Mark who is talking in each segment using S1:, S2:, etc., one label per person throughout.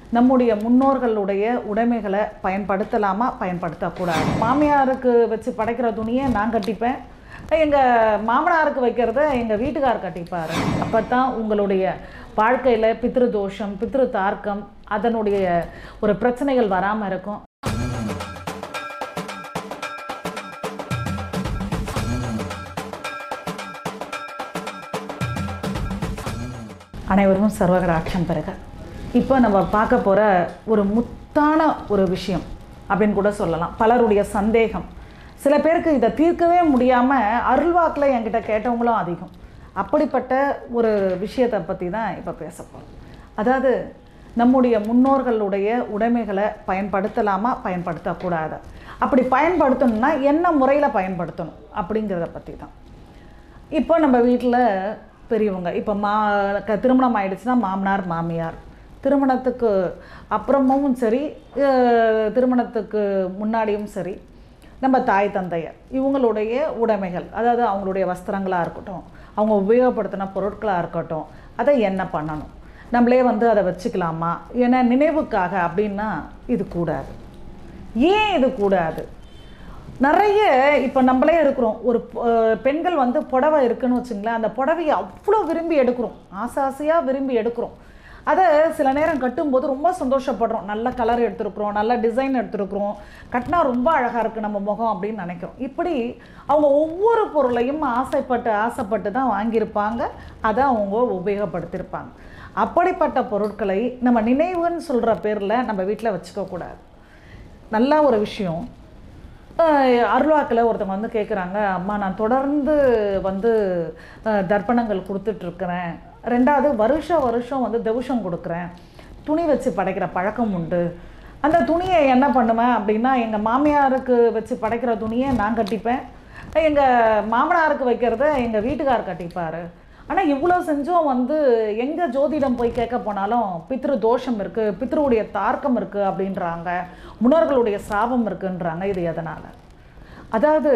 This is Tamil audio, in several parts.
S1: நம்முடைய முன்னோர்களுடைய உடைமைகளை பயன்படுத்தலாமா பயன்படுத்தக்கூடாது மாமியாருக்கு வச்சு படைக்கிற துணியை நான் கட்டிப்பேன் எங்கள் மாமனாருக்கு வைக்கிறத எங்கள் வீட்டுக்கார் கட்டிப்பார் அப்போ தான் உங்களுடைய வாழ்க்கையில் பித்ரு தோஷம் பித்ரு தார்க்கம் அதனுடைய ஒரு பிரச்சனைகள் வராமல் இருக்கும் அனைவரும் சர்வகடாட்சம் பெறுக இப்போ நம்ம பார்க்க போகிற ஒரு முத்தான ஒரு விஷயம் அப்படின்னு கூட சொல்லலாம் பலருடைய சந்தேகம் சில பேருக்கு இதை தீர்க்கவே முடியாமல் அருள்வாக்கில் என்கிட்ட கேட்டவங்களும் அதிகம் அப்படிப்பட்ட ஒரு விஷயத்தை பற்றி தான் இப்போ பேச போகிறோம் அதாவது நம்முடைய முன்னோர்களுடைய உடைமைகளை பயன்படுத்தலாமா பயன்படுத்தக்கூடாது அப்படி பயன்படுத்தணும்னா என்ன முறையில் பயன்படுத்தணும் அப்படிங்கிறத பற்றி தான் இப்போ நம்ம வீட்டில் பெரியவங்க இப்போ மா க திருமணம் ஆயிடுச்சுன்னா மாமனார் மாமியார் திருமணத்துக்கு அப்புறமும் சரி அஹ், திருமணத்துக்கு முன்னாடியும் சரி நம்ம தாய் தந்தையர் இவங்களுடைய உடைமைகள் அதாவது அவங்களுடைய வஸ்திரங்களாக இருக்கட்டும் அவங்க உபயோகப்படுத்தின பொருட்களாக இருக்கட்டும் அதை என்ன பண்ணணும் நம்மளே வந்து அதை வச்சுக்கலாமா ஏன்னா நினைவுக்காக அப்படின்னா இது கூடாது ஏன் இது கூடாது நிறைய இப்போ நம்மளே இருக்கிறோம் ஒரு அஹ், பெண்கள் வந்து புடவை இருக்குன்னு வச்சுங்களேன் அந்த புடவையை அவ்வளோ விரும்பி எடுக்கிறோம் ஆசை ஆசையாக விரும்பி எடுக்கிறோம் அதை சில நேரம் கட்டும்போது ரொம்ப சந்தோஷப்படுறோம் நல்ல கலர் எடுத்துருக்குறோம் நல்ல டிசைன் எடுத்துருக்குறோம் கட்டினா ரொம்ப அழகாக இருக்குது நம்ம முகம் அப்படின்னு நினைக்கிறோம் இப்படி அவங்க ஒவ்வொரு பொருளையும் ஆசைப்பட்டு ஆசைப்பட்டு தான் வாங்கியிருப்பாங்க அதை அவங்க உபயோகப்படுத்தியிருப்பாங்க அப்படிப்பட்ட பொருட்களை நம்ம நினைவுன்னு சொல்கிற பேரில் நம்ம வீட்டில் வச்சுக்கக்கூடாது நல்ல ஒரு விஷயம் அஹ் அருள்வாக்கில் ஒருத்தவங்க வந்து கேட்குறாங்க அம்மா நான் தொடர்ந்து வந்து அஹ், தர்ப்பணங்கள் கொடுத்துட்ருக்குறேன் ரெண்டாவது வருஷம் வருஷம் வந்து தவுஷம் கொடுக்குறேன் துணி வச்சு படைக்கிற பழக்கம் உண்டு அந்த துணியை என்ன பண்ணுவேன் அப்படின்னா எங்கள் மாமியாருக்கு வச்சு படைக்கிற துணியை நான் கட்டிப்பேன் எங்கள் மாமனாருக்கு வைக்கிறத எங்கள் வீட்டுக்கார் கட்டிப்பார் ஆனால் இவ்வளோ செஞ்சும் வந்து எங்கே ஜோதிடம் போய் கேட்க போனாலும் பித்ரு தோஷம் இருக்குது பித்ருவுடைய தார்க்கம் இருக்குது அப்படின்றாங்க முன்னோர்களுடைய சாபம் இருக்குன்றாங்க இது எதனால் அதாவது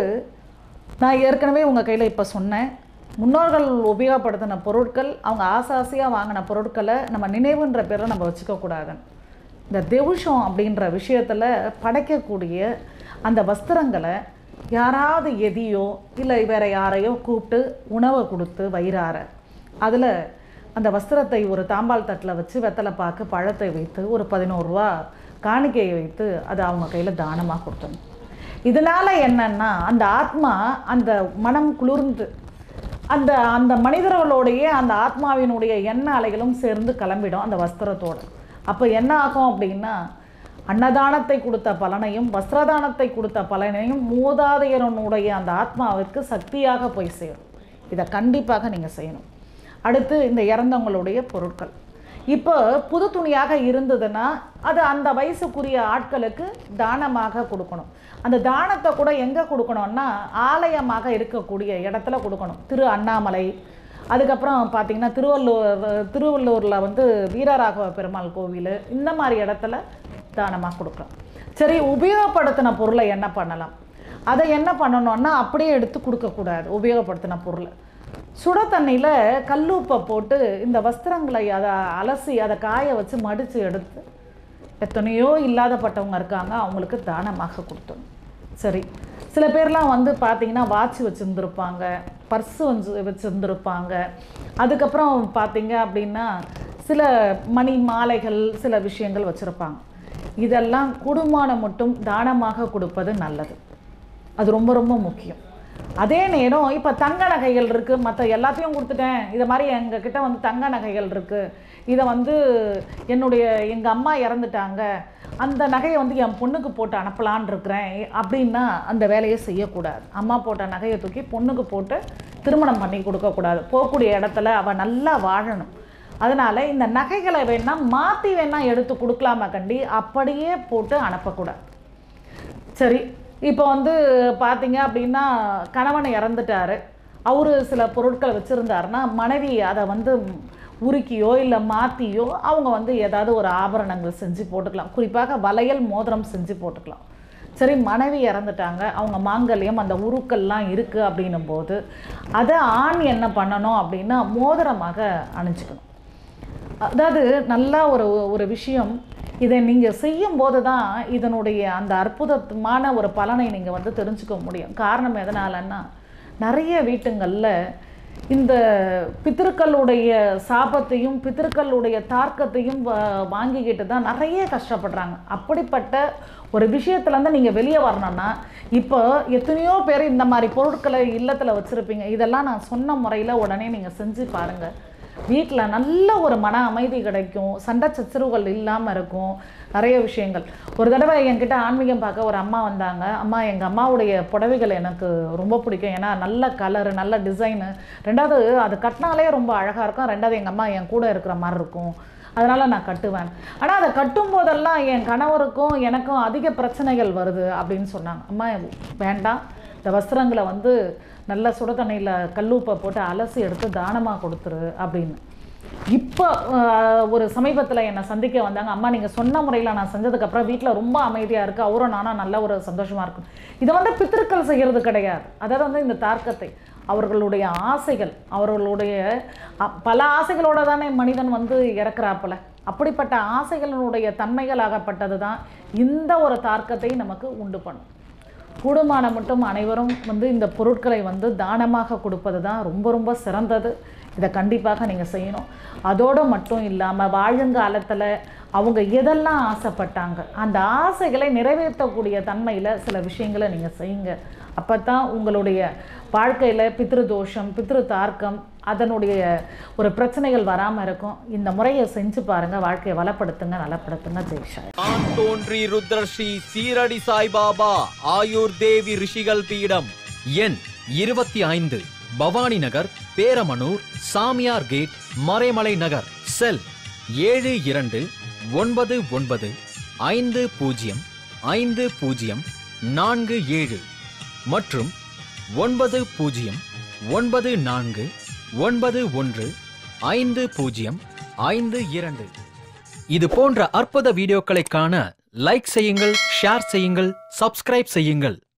S1: நான் ஏற்கனவே உங்கள் கையில் இப்போ சொன்னேன் முன்னோர்கள் உபயோகப்படுத்தின பொருட்கள் அவங்க ஆசை ஆசையாக வாங்கின பொருட்களை நம்ம நினைவுன்ற பேரில் நம்ம வச்சுக்கக்கூடாது இந்த தெவுஷம் அப்படின்ற விஷயத்தில் படைக்கக்கூடிய அந்த வஸ்திரங்களை யாராவது எதியோ இல்லை வேற யாரையோ கூப்பிட்டு உணவை கொடுத்து வயிறார அதில் அந்த வஸ்திரத்தை ஒரு தாம்பால் தட்டில் வச்சு வெத்தலை பாக்கு பழத்தை வைத்து ஒரு பதினோரு ரூபா காணிக்கையை வைத்து அதை அவங்க கையில் தானமாக கொடுத்தணும் இதனால் என்னன்னா அந்த ஆத்மா அந்த மனம் குளிர்ந்து அந்த அந்த மனிதர்களுடைய அந்த ஆத்மாவினுடைய எண்ண அலைகளும் சேர்ந்து கிளம்பிடும் அந்த வஸ்திரத்தோடு அப்போ என்ன ஆகும் அப்படின்னா அன்னதானத்தை கொடுத்த பலனையும் வஸ்திரதானத்தை கொடுத்த பலனையும் மூதாதையரனுடைய அந்த ஆத்மாவிற்கு சக்தியாக போய் சேரும் இதை கண்டிப்பாக நீங்கள் செய்யணும் அடுத்து இந்த இறந்தவங்களுடைய பொருட்கள் இப்போ புது துணியாக இருந்ததுன்னா அது அந்த வயசுக்குரிய ஆட்களுக்கு தானமாக கொடுக்கணும் அந்த தானத்தை கூட எங்கே கொடுக்கணும்னா ஆலயமாக இருக்கக்கூடிய இடத்துல கொடுக்கணும் திரு அண்ணாமலை அதுக்கப்புறம் பார்த்தீங்கன்னா திருவள்ளூர் திருவள்ளூரில் வந்து வீரராகவ பெருமாள் கோவில் இந்த மாதிரி இடத்துல தானமாக கொடுக்கலாம் சரி உபயோகப்படுத்தின பொருளை என்ன பண்ணலாம் அதை என்ன பண்ணணும்னா அப்படியே எடுத்து கொடுக்கக்கூடாது உபயோகப்படுத்தின பொருளை சுட தண்ணியில் கல்லுப்பை போட்டு இந்த வஸ்திரங்களை அதை அலசி அதை காய வச்சு மடித்து எடுத்து எத்தனையோ இல்லாதப்பட்டவங்க இருக்காங்க அவங்களுக்கு தானமாக கொடுத்தணும் சரி சில பேர்லாம் வந்து பார்த்தீங்கன்னா வாட்ச் வச்சுருந்துருப்பாங்க பர்ஸு வந்து வச்சுருந்துருப்பாங்க அதுக்கப்புறம் பார்த்தீங்க அப்படின்னா சில மணி மாலைகள் சில விஷயங்கள் வச்சுருப்பாங்க இதெல்லாம் குடும்பம் மட்டும் தானமாக கொடுப்பது நல்லது அது ரொம்ப ரொம்ப முக்கியம் அதே நேரம் இப்போ தங்க நகைகள் இருக்குது மற்ற எல்லாத்தையும் கொடுத்துட்டேன் இதை மாதிரி எங்ககிட்ட வந்து தங்க நகைகள் இருக்குது இதை வந்து என்னுடைய எங்கள் அம்மா இறந்துட்டாங்க அந்த நகையை வந்து என் பொண்ணுக்கு போட்டு அனுப்பலான் இருக்கிறேன் அப்படின்னா அந்த வேலையை செய்யக்கூடாது அம்மா போட்ட நகையை தூக்கி பொண்ணுக்கு போட்டு திருமணம் பண்ணி கொடுக்கக்கூடாது போகக்கூடிய இடத்துல அவள் நல்லா வாழணும் அதனால் இந்த நகைகளை வேணால் மாற்றி வேணால் எடுத்து கொடுக்கலாமா கண்டி அப்படியே போட்டு அனுப்பக்கூடாது சரி இப்போ வந்து பார்த்தீங்க அப்படின்னா கணவன் இறந்துட்டாரு அவரு சில பொருட்களை வச்சுருந்தாருன்னா மனைவி அதை வந்து உருக்கியோ இல்லை மாற்றியோ அவங்க வந்து ஏதாவது ஒரு ஆபரணங்கள் செஞ்சு போட்டுக்கலாம் குறிப்பாக வளையல் மோதிரம் செஞ்சு போட்டுக்கலாம் சரி மனைவி இறந்துட்டாங்க அவங்க மாங்கல்யம் அந்த உருக்கள்லாம் இருக்குது அப்படின்னும் போது அதை ஆண் என்ன பண்ணணும் அப்படின்னா மோதிரமாக அணிஞ்சுக்கணும் அதாவது நல்லா ஒரு ஒரு விஷயம் இதை நீங்கள் செய்யும் போது தான் இதனுடைய அந்த அற்புதமான ஒரு பலனை நீங்கள் வந்து தெரிஞ்சுக்க முடியும் காரணம் எதனாலன்னா நிறைய வீட்டுங்களில் இந்த பித்திருக்களுடைய சாபத்தையும் பித்திருக்களுடைய தார்க்கத்தையும் வா- வாங்கிக்கிட்டு தான் நிறைய கஷ்டப்படுறாங்க அப்படிப்பட்ட ஒரு விஷயத்துலேருந்து நீங்கள் வெளியே வரணும்னா இப்போ எத்தனையோ பேர் இந்த மாதிரி பொருட்களை இல்லத்தில் வச்சுருப்பீங்க இதெல்லாம் நான் சொன்ன முறையில் உடனே நீங்கள் செஞ்சு பாருங்கள் வீட்டில் நல்ல ஒரு மன அமைதி கிடைக்கும் சண்டை சச்சரவுகள் இல்லாமல் இருக்கும் நிறைய விஷயங்கள் ஒரு தடவை என்கிட்ட ஆன்மீகம் பார்க்க ஒரு அம்மா வந்தாங்க அம்மா எங்கள் அம்மாவுடைய புடவைகள் எனக்கு ரொம்ப பிடிக்கும் ஏன்னா நல்ல கலரு நல்ல டிசைனு ரெண்டாவது அது கட்டினாலே ரொம்ப அழகாக இருக்கும் ரெண்டாவது எங்கள் அம்மா என் கூட இருக்கிற மாதிரி இருக்கும் அதனால் நான் கட்டுவேன் ஆனால் அதை கட்டும் போதெல்லாம் என் கணவருக்கும் எனக்கும் அதிக பிரச்சனைகள் வருது அப்படின்னு சொன்னாங்க அம்மா வேண்டாம் இந்த வஸ்திரங்களை வந்து நல்ல சுட தண்ணியில் கல்லூப்பை போட்டு அலசி எடுத்து தானமாக கொடுத்துரு அப்படின்னு இப்போ ஆஹ், ஒரு சமீபத்தில் என்னை சந்திக்க வந்தாங்க அம்மா நீங்கள் சொன்ன முறையில் நான் செஞ்சதுக்கப்புறம் வீட்டில் ரொம்ப அமைதியாக இருக்குது அவரும் நானும் நல்ல ஒரு சந்தோஷமாக இருக்கும் இதை வந்து பித்திருக்கள் செய்கிறது கிடையாது அதாவது வந்து இந்த தார்க்கத்தை அவர்களுடைய ஆசைகள் அவர்களுடைய அ, பல ஆசைகளோட தானே மனிதன் வந்து இறக்குறாப்புல அப்படிப்பட்ட ஆசைகளினுடைய தன்மைகளாகப்பட்டது தான் இந்த ஒரு தார்க்கத்தை நமக்கு உண்டு பண்ணும் கூடுமான மட்டும் அனைவரும் வந்து இந்த பொருட்களை வந்து தானமாக கொடுப்பது தான் ரொம்ப ரொம்ப சிறந்தது இதை கண்டிப்பாக நீங்கள் செய்யணும் அதோடு மட்டும் இல்லாமல் வாழுங்காலத்தில் அவங்க எதெல்லாம் ஆசைப்பட்டாங்க அந்த ஆசைகளை நிறைவேற்றக்கூடிய தன்மையில் சில விஷயங்களை நீங்கள் செய்யுங்க அப்போ தான் உங்களுடைய வாழ்க்கையில் பித்ரு தோஷம் பித்ரு தார்க்கம் அதனுடைய ஒரு பிரச்சனைகள் வராமல் இருக்கும் இந்த முறையை செஞ்சு பாருங்கள் வாழ்க்கையை வளப்படுத்துங்க நலப்படுத்துங்க ஜெய்ஷா
S2: தான் தோன்றி ருத்ரஸ்ரீ சீரடி சாய்பாபா ஆயுர் தேவி ரிஷிகள் பீடம் எண் இருபத்தி ஐந்து பவானி நகர் பேரமனூர் சாமியார் கேட் மறைமலை நகர் செல் ஏழு இரண்டு ஒன்பது ஒன்பது ஐந்து பூஜ்ஜியம் ஐந்து பூஜ்ஜியம் நான்கு ஏழு மற்றும் ஒன்பது பூஜ்ஜியம் ஒன்பது நான்கு ஒன்பது ஒன்று ஐந்து பூஜ்ஜியம் ஐந்து இரண்டு இது போன்ற அற்புத வீடியோக்களை காண லைக் செய்யுங்கள் ஷேர் செய்யுங்கள் சப்ஸ்கிரைப் செய்யுங்கள்